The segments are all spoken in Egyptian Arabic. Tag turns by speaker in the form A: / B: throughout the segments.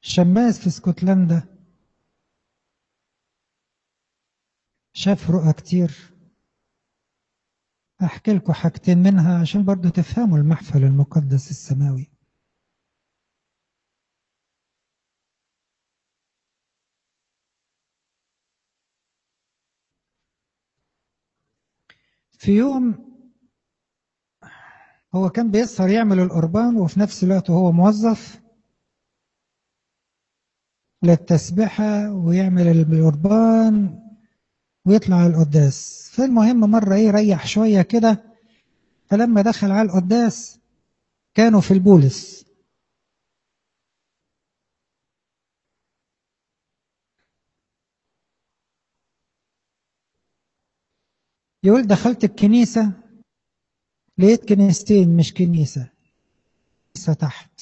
A: شماس في اسكتلندا شاف رؤى كتير أحكي لكم حاجتين منها عشان برضو تفهموا المحفل المقدس السماوي في يوم هو كان بيسهر يعمل القربان وفي نفس الوقت هو موظف للتسبحة ويعمل القربان ويطلع القداس فالمهم مرة ايه ريح شوية كده فلما دخل على القداس كانوا في البولس يقول دخلت الكنيسة لقيت كنيستين مش كنيسة كنيسة تحت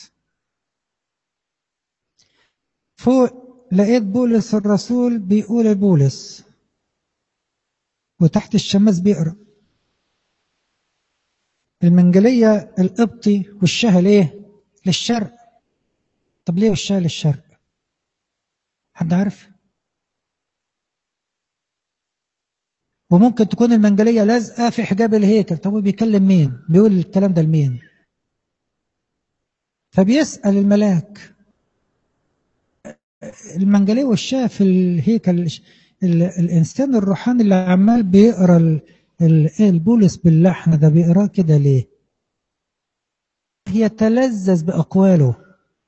A: فوق لقيت بولس الرسول بيقول لبولس وتحت الشماس بيقرا المنجلية القبطي والشاه ليه للشرق طب ليه والشاه للشرق حد عارف وممكن تكون المنجلية لازقة في حجاب الهيكل طب هو بيكلم مين بيقول الكلام ده لمين فبيسأل الملاك المنجلية والشاه في الهيكل الإنسان الروحاني اللي عمال بيقرأ البولس باللحن ده بيقراه كده ليه يتلذذ بأقواله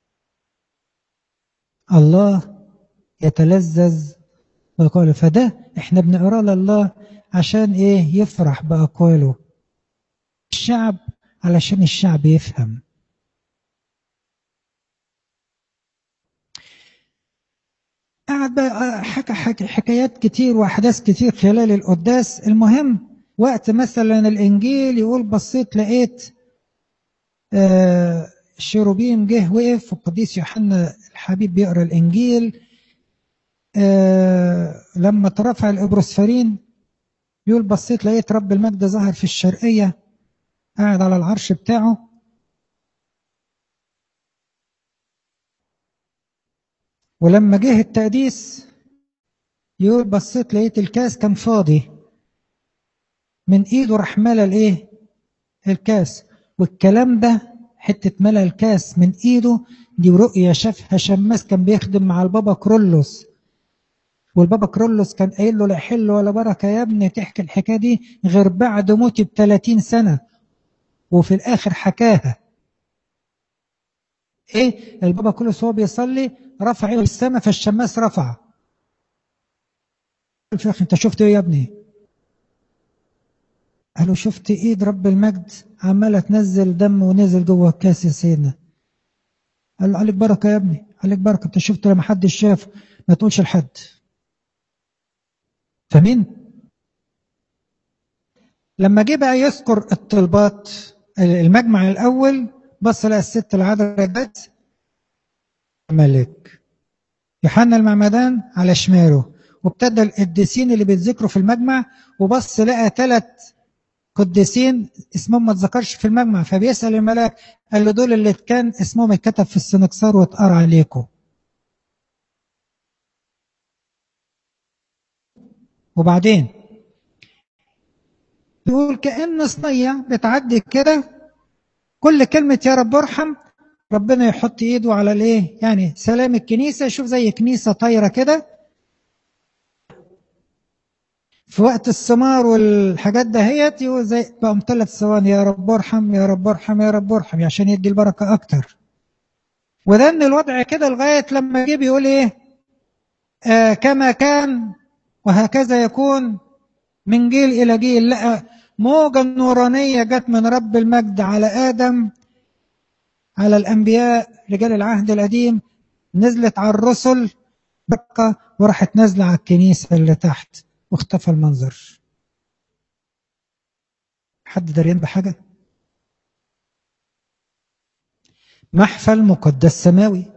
A: الله يتلذذ بأقواله فده احنا بنقراه لله عشان ايه يفرح بأقواله الشعب علشان الشعب يفهم قعد بقى حكى حكى حكايات كتير واحداث كتير خلال القداس المهم وقت مثلا الانجيل يقول بصيت لقيت آه شيروبيم جه وقف والقديس يوحنا الحبيب بيقرا الانجيل آه لما ترفع الابروسفرين يقول بصيت لقيت رب المجد ظهر في الشرقيه قاعد على العرش بتاعه ولما جه التقديس يقول بصيت لقيت الكاس كان فاضي من ايده راح ملا الايه الكاس والكلام ده حته ملا الكاس من ايده دي رؤيه شافها شماس كان بيخدم مع البابا كرولوس والبابا كرولوس كان قايل له لا حل ولا بركه يا ابني تحكي الحكايه دي غير بعد موتي ب 30 سنه وفي الاخر حكاها ايه البابا كرولوس وهو بيصلي رفع عينه السماء فالشماس رفع الفخ انت شفت ايه يا ابني قالوا شفت ايد رب المجد عماله تنزل دم ونزل جوه الكاس يا سيدنا قال له عليك بركه يا ابني عليك بركه انت شفت لما حد شاف ما تقولش لحد فمين لما جه بقى يذكر الطلبات المجمع الاول بص لقى الست العذراء جت ملك يوحنا المعمدان على شماله وابتدى القديسين اللي بيتذكروا في المجمع وبص لقى ثلاث قديسين اسمهم ما اتذكرش في المجمع فبيسال الملاك قال له دول اللي كان اسمهم اتكتب في السنكسار واتقرا عليكم وبعدين يقول كأن صنية بتعدي كده كل كلمة يا رب ارحم ربنا يحط ايده على الايه يعني سلام الكنيسة شوف زي كنيسة طايرة كده في وقت الثمار والحاجات دهيت يقول زي بقوا ثلاث ثواني يا رب ارحم يا رب ارحم يا رب ارحم عشان يدي البركة أكتر وده ان الوضع كده لغاية لما جه بيقول ايه آه كما كان وهكذا يكون من جيل إلى جيل لقى موجة نورانية جت من رب المجد على آدم على الأنبياء رجال العهد القديم نزلت على الرسل بركة وراحت نازلة على الكنيسة اللي تحت واختفى المنظر حد دريان بحاجة محفل مقدس سماوي